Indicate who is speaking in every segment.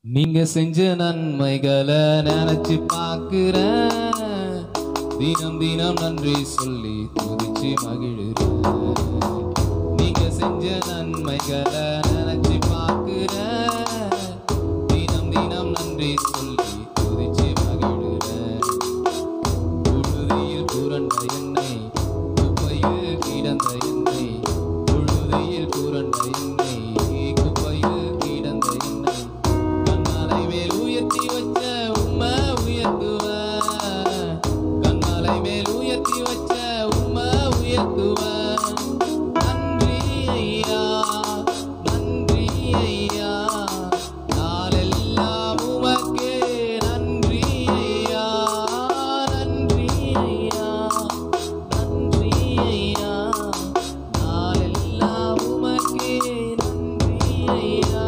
Speaker 1: நீங்க செஞ்ச நன்மைகளை நினைச்சு பார்க்கிறேன் தினம் தினம் நன்றி சொல்லி துதிச்சு மகிழுறேன் நீங்க செஞ்ச நன்மைகளை நினைச்சு பார்க்கிறேன் தினம் தினம் நன்றி சொல்லி துதிச்சு மகிழுறேன் புழுதியில் புரண்ட என்னை குப்பையில் கிடந்த என்னை புழுதியில் புரண்ட என்னை குப்பையில் கிடந்த என்னை கண்மலை மேல் உயர்த்தி வச்ச உம்மை உயர்த்துவேன் கண்மலை மேல் உயர்த்தி வச்ச உம்மை உயர்த்துவேன் நன்றி ஐயா நன்றி ஐயா நாளெல்லாம் உமக்கே நன்றி ஐயா நன்றி ஐயா நன்றி ஐயா நாளெல்லாம் உமக்கே நன்றி ஐயா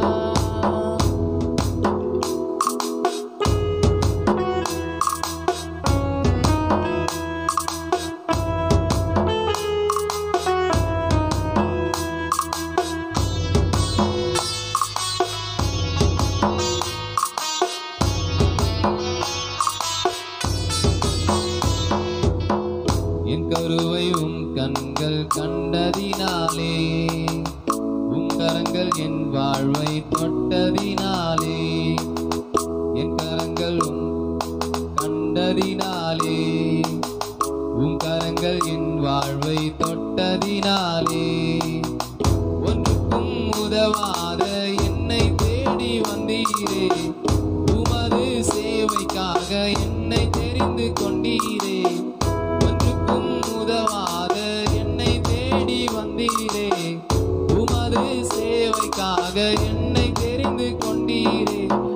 Speaker 1: என் கருவை உம் கண்கள் கண்டதினாலே உம் கரங்கள் என் வாழ்வை தொட்டதினாலே என் கரங்கள் உம் கண்டதினாலே உம் கரங்கள் என் வாழ்வை தொட்டதினாலே ஒன்றுக்கும் உதவாத என்னை தேடி வந்தீரே உமது சேவைக்காக என்னை தெரிந்து கொண்டீரே ஒன்றுக்கும் உதவாத என்னை தேடி வந்தீரே உமது சேவைக்காக என்னை தெரிந்து கொண்டீரே